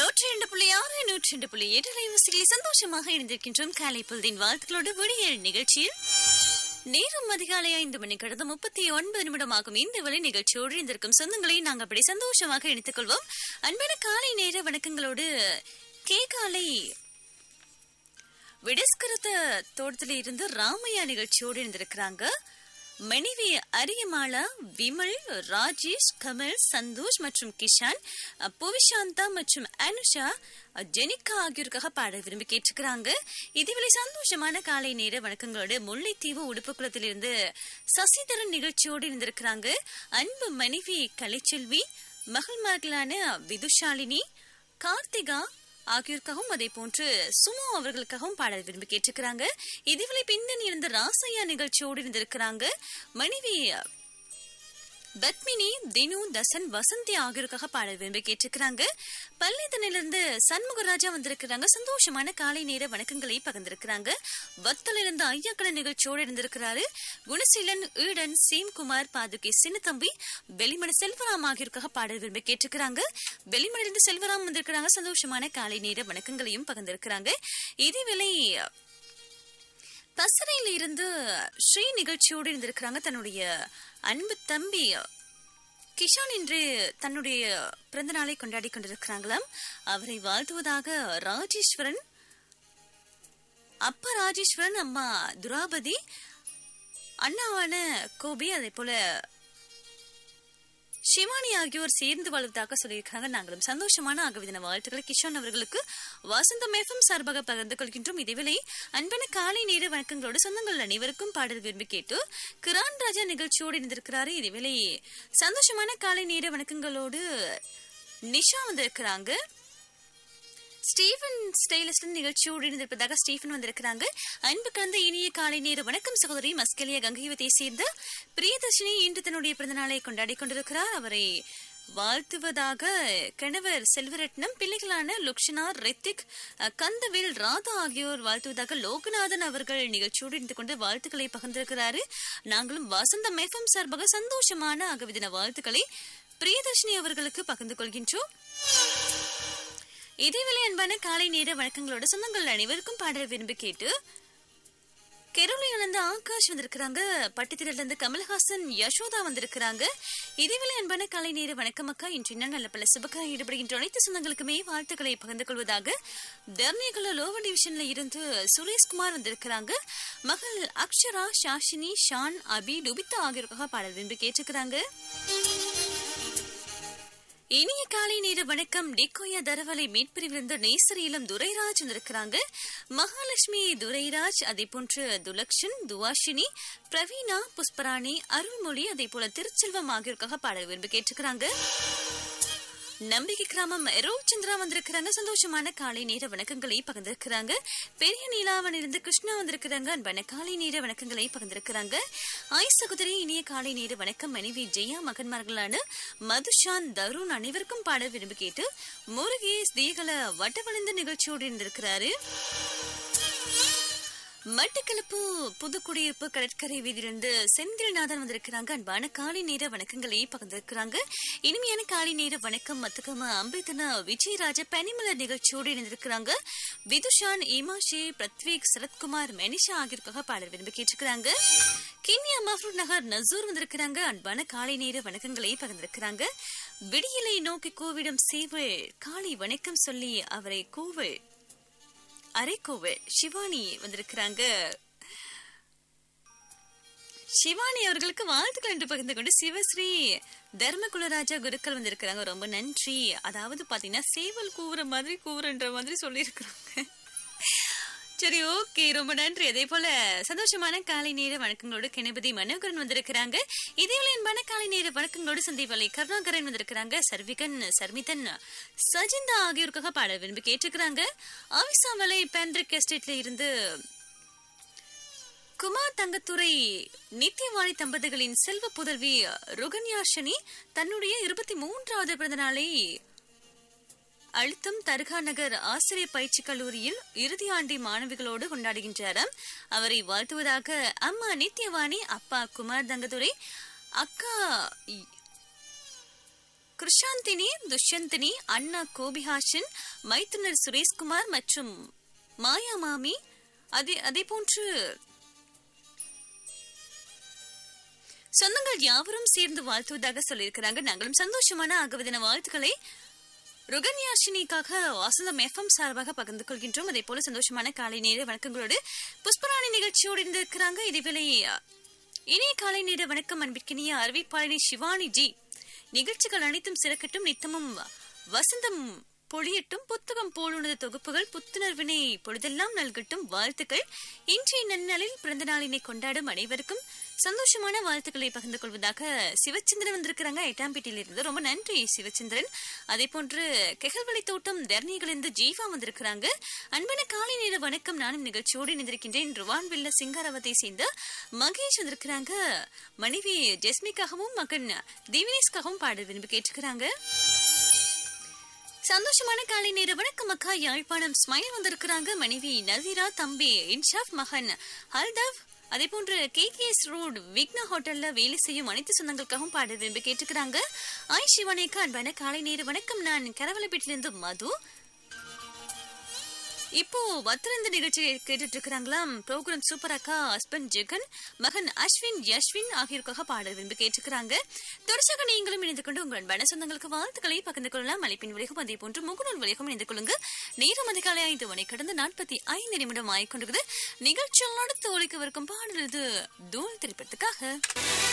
நூற்றி ரெண்டு புள்ளி ஆறு நூற்றி ரெண்டு புள்ளி எட்டு அலைவரிசைகளில் சந்தோஷமாக இணைந்திருக்கின்றோம் காலை பொழுதின் வாழ்த்துக்களோடு விடியல் நிகழ்ச்சியில் நேரம் அதிகாலை ஐந்து மணி கடந்த முப்பத்தி ஒன்பது நிமிடமாகும் இந்த வேலை நிகழ்ச்சியோடு இருந்திருக்கும் சொந்தங்களை நாங்கள் அப்படி சந்தோஷமாக இணைத்துக் கொள்வோம் அன்பான காலை நேர வணக்கங்களோடு கேகாலை விடஸ்கரத்த தோட்டத்தில இருந்து ராமையா நிகழ்ச்சியோடு இருந்திருக்கிறாங்க மனைவி அரியமாலா விமல் ராஜேஷ் கமல் சந்தோஷ் மற்றும் கிஷான் அஹ், புவிசாந்தா மற்றும் அனுஷா அஹ், ஜெனிகா ஆகியோருக்காக பாட விரும்பி கேட்டிருக்கிறாங்க இதுவரை சந்தோஷமான காலை நேர வணக்கங்களோடு முல்லைத்தீவு உடுப்புக்குளத்திலிருந்து சசிதரன் நிகழ்ச்சியோடு இருந்திருக்கிறாங்க அன்பு மனைவி கலைச்செல்வி மகள்மார்களான விதுஷாலினி கார்த்திகா ஆகியோருக்காகவும் அதே போன்று சுமோ அவர்களுக்காகவும் பாடல் விரும்பி கேட்டிருக்கிறாங்க இதுவரை பின்னணி இருந்த ராசையா நிகழ்ச்சியோடு இருந்திருக்கிறாங்க மனைவி பத்மினி தினு தசன் வசந்தி ஆகியோருக்காக பாடல் விரும்பி கேட்டிருக்கிறாங்க பள்ளித்தனிலிருந்து சண்முகராஜா வந்திருக்கிறாங்க சந்தோஷமான காலை நேர வணக்கங்களை பகிர்ந்திருக்கிறாங்க வத்தல இருந்த ஐயாக்கட நிகழ்ச்சியோடு இருந்திருக்கிறாரு குணசீலன் ஈடன் சீம்குமார் பாதுகை சின்னத்தம்பி வெளிமண செல்வராம் ஆகியோருக்காக பாடல் விரும்பி கேட்டிருக்கிறாங்க வெளிமணிலிருந்து செல்வராம் வந்திருக்கிறாங்க சந்தோஷமான காலை நேர வணக்கங்களையும் பகிர்ந்திருக்கிறாங்க இதேவேளை பசறையில இருந்து ஸ்ரீ நிகழ்ச்சியோடு இருந்திருக்கிறாங்க தன்னுடைய அன்பு தம்பி கிஷான் இன்று தன்னுடைய பிறந்த நாளை கொண்டாடி கொண்டிருக்கிறாங்களாம் அவரை வாழ்த்துவதாக ராஜேஸ்வரன் அப்பா ராஜேஸ்வரன் அம்மா துராபதி அண்ணாவான கோபி அதே போல சிவானி ஆகியோர் சேர்ந்து வாழ்வதாக சொல்லியிருக்காங்க நாங்களும் சந்தோஷமான ஆகவிதன வாழ்த்துக்களை கிஷான் அவர்களுக்கு வசந்தம் எஃப்எம் சார்பாக பகிர்ந்து கொள்கின்றோம் இதேவேளை அன்பான காலை நேர வணக்கங்களோடு சொந்தங்கள் அனைவருக்கும் பாடல் விரும்பி கேட்டு கிரான் ராஜா நிகழ்ச்சியோடு இருந்திருக்கிறாரு இதேவேளை சந்தோஷமான காலை நேர வணக்கங்களோடு நிஷா வந்திருக்கிறாங்க ஸ்டீஃபன் ஸ்டைலிஸ்டன் நிகழ்ச்சியோடு இருந்திருப்பதாக ஸ்டீஃபன் வந்திருக்கிறாங்க அன்பு கலந்த இனிய காலை நேர வணக்கம் சகோதரி மஸ்கலியா கங்கைவத்தை சேர்ந்த பிரியதர்ஷினி இன்று தன்னுடைய பிறந்தநாளை கொண்டாடி கொண்டிருக்கிறார் அவரை வாழ்த்துவதாக கணவர் செல்வரட்னம் பிள்ளைகளான லுக்ஷனா ரித்திக் அஹ், கந்தவேல் ராதா ஆகியோர் வாழ்த்துவதாக லோகநாதன் அவர்கள் நிகழ்ச்சியோடு இருந்து கொண்டு வாழ்த்துக்களை பகிர்ந்திருக்கிறாரு நாங்களும் வசந்தம் எஃப்எம் சார்பாக சந்தோஷமான ஆகவிதின வாழ்த்துக்களை பிரியதர்ஷினி அவர்களுக்கு பகிர்ந்து கொள்கின்றோம் இதேவேளை அன்பான காலை நேர வணக்கங்களோட சொந்தங்கள் அனைவருக்கும் பாடல் விரும்பி கேட்டு கெரோலியில இருந்து ஆகாஷ் வந்திருக்கிறாங்க பட்டித்திரில இருந்து கமல்ஹாசன் யசோதா வந்திருக்கிறாங்க இதேவேளை அன்பான காலை நேர வணக்கம் அக்கா இன்று இன்னும் நல்ல பல சுபக்கா ஈடுபடுகின்ற அனைத்து சொந்தங்களுக்குமே வாழ்த்துக்களை பகிர்ந்து கொள்வதாக தர்ணியகுல லோவர் டிவிஷன்ல இருந்து சுரேஷ்குமார் வந்திருக்கிறாங்க மகள் அக்ஷரா ஷாஷினி ஷான் அபி டுபிதா ஆகியோருக்காக பாடல் விரும்பி கேட்டிருக்கிறாங்க இனிய காலை நேர வணக்கம் டிக்கோயா தரவலை மீட்பிரிவிலிருந்து நேசரியிலும் துரைராஜ் வந்திருக்கிறாங்க மகாலட்சுமி துரைராஜ் அதே போன்று துலக்ஷன் துவாஷினி பிரவீனா புஷ்பராணி அருள்மொழி அதே போல திருச்செல்வம் ஆகியோருக்காக பாடல் விரும்பி கேட்டிருக்கிறாங்க நம்பிக்கை கிராமம் ரோல் சந்திரா வந்திருக்கிறாங்க சந்தோஷமான காலை நேர வணக்கங்களை பகிர்ந்திருக்கிறாங்க பெரிய நீலாவன் இருந்து கிருஷ்ணா வந்திருக்கிறாங்க அன்பான காலை நேர வணக்கங்களை பகிர்ந்திருக்கிறாங்க ஆய் சகோதரி இனிய காலை நேர வணக்கம் மனைவி ஜெயா மகன்மார்களான மதுஷான் தருண் அனைவருக்கும் பாட விரும்பி கேட்டு முருகேஷ் தீகல வட்டவழிந்த நிகழ்ச்சியோடு இருந்திருக்கிறாரு மட்டக்களப்பு புதுக்குடியிருப்பு கடற்கரை வீதியிலிருந்து செந்தில்நாதன் வந்திருக்கிறாங்க அன்பான காலை நேர வணக்கங்களை பகிர்ந்திருக்கிறாங்க இனிமையான காலை நேர வணக்கம் மத்துக்கம அம்பேத்தனா விஜயராஜ பனிமலர் நிகழ்ச்சியோடு இணைந்திருக்கிறாங்க விதுஷான் இமாஷே பிரத்வேக் சரத்குமார் மெனிஷா ஆகியோருக்காக பாடல் விரும்பி கேட்டிருக்கிறாங்க கிண்ணியா மஃப்ரூட் நகர் நசூர் வந்திருக்கிறாங்க அன்பான காலை நேர வணக்கங்களை பகிர்ந்திருக்கிறாங்க விடியலை நோக்கி கோவிடம் சேவல் காலை வணக்கம் சொல்லி அவரை கோவில் அரைக்கோவில் சிவானி வந்திருக்கிறாங்க சிவானி அவர்களுக்கு வாழ்த்துக்கள் என்று பகிர்ந்து கொண்டு சிவஸ்ரீ தர்மகுலராஜா குருக்கள் வந்திருக்கிறாங்க ரொம்ப நன்றி அதாவது பாத்தீங்கன்னா சேவல் கூவுற மாதிரி கூவுறன்ற மாதிரி சொல்லியிருக்கிறாங்க சரி ஓகே ரொம்ப நன்றி அதே போல சந்தோஷமான காலை நேர வணக்கங்களோடு கணபதி மனோகரன் வந்திருக்கிறாங்க இதேவேளை அன்பான காலை நேர வணக்கங்களோடு சந்தேவலை கருணாகரன் வந்திருக்கிறாங்க சர்விகன் சர்மிதன் சஜிந்தா ஆகியோருக்காக பாடல் விரும்பி கேட்டிருக்கிறாங்க ஆவிசாமலை பேந்திரிக் எஸ்டேட்ல இருந்து குமார் தங்கத்துறை நித்தியவாணி தம்பதிகளின் செல்வ புதல்வி ருகன்யாஷினி தன்னுடைய இருபத்தி மூன்றாவது பிறந்த நாளை அழுத்தம் தர்கா நகர் ஆசிரியர் பயிற்சி கல்லூரியில் இறுதி ஆண்டி மாணவிகளோடு கொண்டாடுகின்றாராம் அவரை வாழ்த்துவதாக அம்மா நித்யவாணி அப்பா குமார் தங்கதுரை அக்கா கிருஷாந்தினி துஷ்யந்தினி அண்ணா கோபிஹாஷன் மைத்துனர் சுரேஷ்குமார் மற்றும் மாயா மாமி அதே அதே போன்று சொந்தங்கள் யாவரும் சேர்ந்து வாழ்த்துவதாக சொல்லியிருக்கிறாங்க நாங்களும் சந்தோஷமான ஆகவதின வாழ்த்துக்களை ருகன்யாஷினிக்காக வசந்தம் எஃப்எம் சார்பாக பகிர்ந்து கொள்கின்றோம் அதே போல சந்தோஷமான காலை நேர வணக்கங்களோடு புஷ்பராணி நிகழ்ச்சியோடு இருந்திருக்கிறாங்க இதேவேளை இனிய காலை நேர வணக்கம் அன்பிற்கினிய அறிவிப்பாளனி சிவானி ஜி நிகழ்ச்சிகள் அனைத்தும் சிறக்கட்டும் நித்தமும் வசந்தம் பொழியட்டும் புத்தகம் போலுனது தொகுப்புகள் புத்துணர்வினை பொழுதெல்லாம் நல்கட்டும் வாழ்த்துக்கள் இன்றைய நன்னாளில் பிறந்த நாளினை கொண்டாடும் அனைவருக்கும் சந்தோஷமான வாழ்த்துக்களை பகிர்ந்து கொள்வதாக சிவச்சந்திரன் வந்திருக்கிறாங்க எட்டாம்பேட்டையில இருந்து ரொம்ப நன்றி சிவச்சந்திரன் அதே போன்று கெகல்வழி தோட்டம் தர்ணிகளிலிருந்து ஜீவா வந்திருக்கிறாங்க அன்பான காலை நேர வணக்கம் நானும் நிகழ்ச்சியோடு இணைந்திருக்கின்றேன் ருவான் வில்ல சிங்காரவத்தை சேர்ந்த மகேஷ் வந்திருக்கிறாங்க மனைவி ஜெஸ்மிக்காகவும் மகன் திவினேஷ்காகவும் பாட விரும்பி கேட்டுக்கிறாங்க சந்தோஷமான காலை நேர வணக்கம் அக்கா யாழ்ப்பாணம் ஸ்மைல் வந்திருக்கிறாங்க மனைவி நசீரா தம்பி இன்ஷாப் மகன் ஹல்தவ் அதே போன்று கே கேஎஸ் ரோடு விக்னா ஹோட்டல்ல வேலை செய்யும் அனைத்து சொந்தங்களுக்காகவும் பாட விரும்பி கேட்டுக்கிறாங்க ஆய் சிவனேக்கா அன்பான காலை நேர வணக்கம் நான் கரவலப்பேட்டிலிருந்து மது இப்போ வத்திரந்த நிகழ்ச்சி கேட்டுட்டு இருக்கிறாங்களாம் ப்ரோக்ராம் சூப்பர் அக்கா ஹஸ்பண்ட் ஜெகன் மகன் அஸ்வின் யஷ்வின் ஆகியோருக்காக பாடல் விரும்பி கேட்டுக்கிறாங்க தொடர்ச்சியாக நீங்களும் இணைந்து கொண்டு உங்கள் அன்பான சொந்தங்களுக்கு வாழ்த்துக்களை பகிர்ந்து கொள்ளலாம் அழைப்பின் வழியும் அதே போன்று முகநூல் வழியும் இணைந்து கொள்ளுங்க நேரம் அதிகாலை ஐந்து மணி கடந்து நாற்பத்தி ஐந்து நிமிடம் ஆகிக்கொண்டிருக்குது நிகழ்ச்சியில் அடுத்து ஒழிக்கவிருக்கும் பாடல் இது தூள் திரைப்படத்துக்காக